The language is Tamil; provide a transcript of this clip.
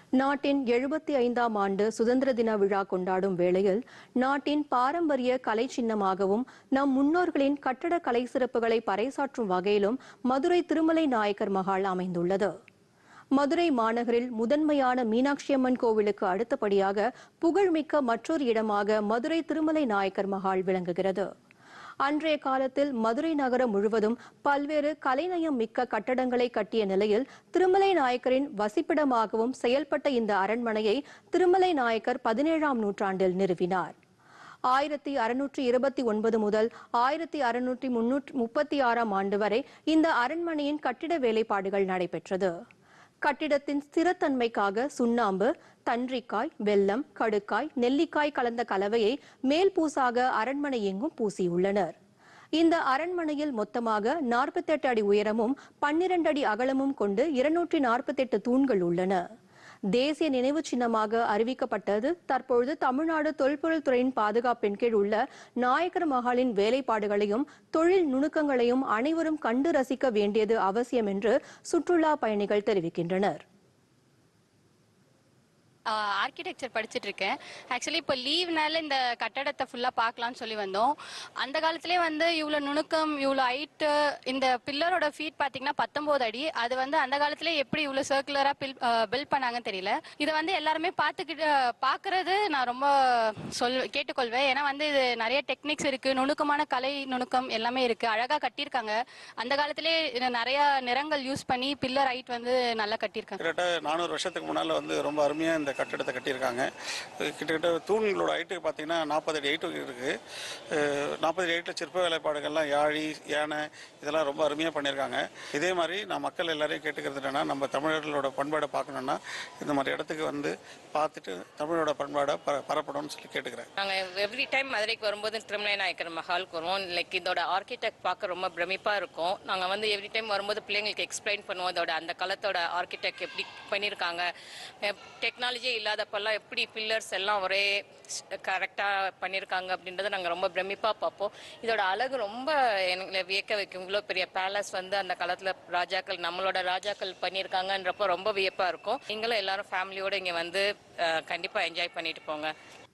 நாட்டின் எழுபத்தி ஐந்தாம் ஆண்டு சுதந்திர தின விழா கொண்டாடும் வேளையில் நாட்டின் பாரம்பரிய கலை சின்னமாகவும் நம் முன்னோர்களின் கட்டட கலை சிறப்புகளை பறைசாற்றும் வகையிலும் மதுரை திருமலை நாயக்கர் மஹால் அமைந்துள்ளது மதுரை மாநகரில் முதன்மையான மீனாட்சியம்மன் கோவிலுக்கு அடுத்தபடியாக புகழ்மிக்க மற்றொரு இடமாக மதுரை திருமலை நாயக்கர் மஹால் விளங்குகிறது அன்றைய காலத்தில் மதுரை நகரம் முழுவதும் பல்வேறு கலைநயம் மிக்க கட்டடங்களை கட்டிய நிலையில் திருமலை நாயக்கரின் வசிப்பிடமாகவும் செயல்பட்ட இந்த அரண்மனையை திருமலை நாயக்கர் பதினேழாம் நூற்றாண்டில் நிறுவினார் ஆயிரத்தி அறுநூற்றி இருபத்தி ஒன்பது முதல் ஆயிரத்தி அறுநூற்றி முன்னூற்றி முப்பத்தி ஆறாம் ஆண்டு வரை இந்த அரண்மனையின் கட்டிட வேலைப்பாடுகள் நடைபெற்றது கட்டிடத்தின் ஸ்திரத்தன்மைக்காக சுண்ணாம்பு தன்றிக்காய் வெல்லம் கடுக்காய் நெல்லிக்காய் கலந்த கலவையை மேல் பூசாக அரண்மனை எங்கும் பூசியுள்ளனர் இந்த அரண்மனையில் மொத்தமாக 48 அடி உயரமும் 12 அடி அகலமும் கொண்டு இருநூற்றி நாற்பத்தெட்டு தூண்கள் உள்ளன தேசிய நினைவு சின்னமாக அறிவிக்கப்பட்டது தற்பொழுது தமிழ்நாடு தொல்பொருள் துறையின் பாதுகாப்பின் கீழ் உள்ள நாயக்கர் மகாலின் வேலைப்பாடுகளையும் தொழில் நுணுக்கங்களையும் அனைவரும் கண்டு ரசிக்க வேண்டியது அவசியம் என்று சுற்றுலா பயணிகள் தெரிவிக்கின்றனர் ஆர்கிடெக்சர் படிச்சுட்டு இருக்கேன் ஆக்சுவலி இப்போ லீவ்னால இந்த கட்டடத்தை ஃபுல்லாக பார்க்கலாம்னு சொல்லி வந்தோம் அந்த காலத்திலே வந்து இவ்வளோ நுணுக்கம் இவ்வளோ ஹைட்டு இந்த பில்லரோட ஃபீட் பார்த்தீங்கன்னா பத்தொம்போது அடி அது வந்து அந்த காலத்திலே எப்படி இவ்வளோ சர்க்குலராக பில் பில்ட் பண்ணாங்கன்னு தெரியல இதை வந்து எல்லாருமே பார்த்துக்கிட்டு பார்க்கறது நான் ரொம்ப சொல் கேட்டுக்கொள்வேன் ஏன்னா வந்து இது நிறைய டெக்னிக்ஸ் இருக்கு நுணுக்கமான கலை நுணுக்கம் எல்லாமே இருக்கு அழகாக கட்டியிருக்காங்க அந்த காலத்திலே இது நிறைய நிறங்கள் யூஸ் பண்ணி பில்லர் ஹைட் வந்து நல்லா கட்டியிருக்காங்க கிட்டத்தட்ட நானூறு வருஷத்துக்கு முன்னால் வந்து ரொம்ப அருமையாக இந்த கட்டடத்தை கட்டியிருக்காங்க அஹ் கிட்டத்தட்ட தூண்களோட ஹைட்டுக்கு பார்த்தீங்கன்னா நாற்பது அடி ஹைட்டு இருக்குது நாற்பது அடி ஹைட்டில் சிற்ப வேலைப்பாடுகள்லாம் யாழி யானை இதெல்லாம் ரொம்ப அருமையாக பண்ணியிருக்காங்க இதே மாதிரி நான் மக்கள் எல்லாரையும் கேட்டுக்கிறது என்னென்னா நம்ம தமிழர்களோட பண்பாடை பார்க்கணுன்னா இந்த மாதிரி இடத்துக்கு வந்து பார்த்துட்டு தமிழோட பண்பாடை பர பரப்பணும்னு சொல்லி கேட்டுக்கிறேன் நாங்கள் எவ்ரி டைம் மதுரைக்கு வரும்போது திருமலை நாயக்கர் மஹாலுக்கு வருவோம் லைக் இதோட ஆர்கிடெக்ட் பார்க்க ரொம்ப பிரமிப்பாக இருக்கும் நாங்கள் வந்து எவ்ரி டைம் வரும்போது பிள்ளைங்களுக்கு எக்ஸ்பிளைன் பண்ணுவோம் இதோட அந்த காலத்தோட ஆர்கிடெக்ட் எப்படி பண்ணியிருக்காங்க டெக்னாலஜியே இல்லாதப்பெல்லாம் எப்படி பில்லர்ஸ் எல்லாம் ஒரே கரெக்டாக பண்ணியிருக்காங்க அப்படின்றத நாங்கள் ரொம்ப பிரமிப்பாக பார்ப்போம் இதோட அழகு ரொம்ப எங்களை வியக்க வைக்கும் இவ்வளோ பெரிய பேலஸ் வந்து அந்த காலத்தில் ராஜாக்கள் நம்மளோட ராஜாக்கள் பண்ணியிருக்காங்கன்றப்போ ரொம்ப வியப்பாக இருக்கும் நீங்களும் எல்லாரும் ஃபேமிலியோடு இங்கே வந்து கண்டிப்பாக என்ஜாய் பண்ணிட்டு போங்க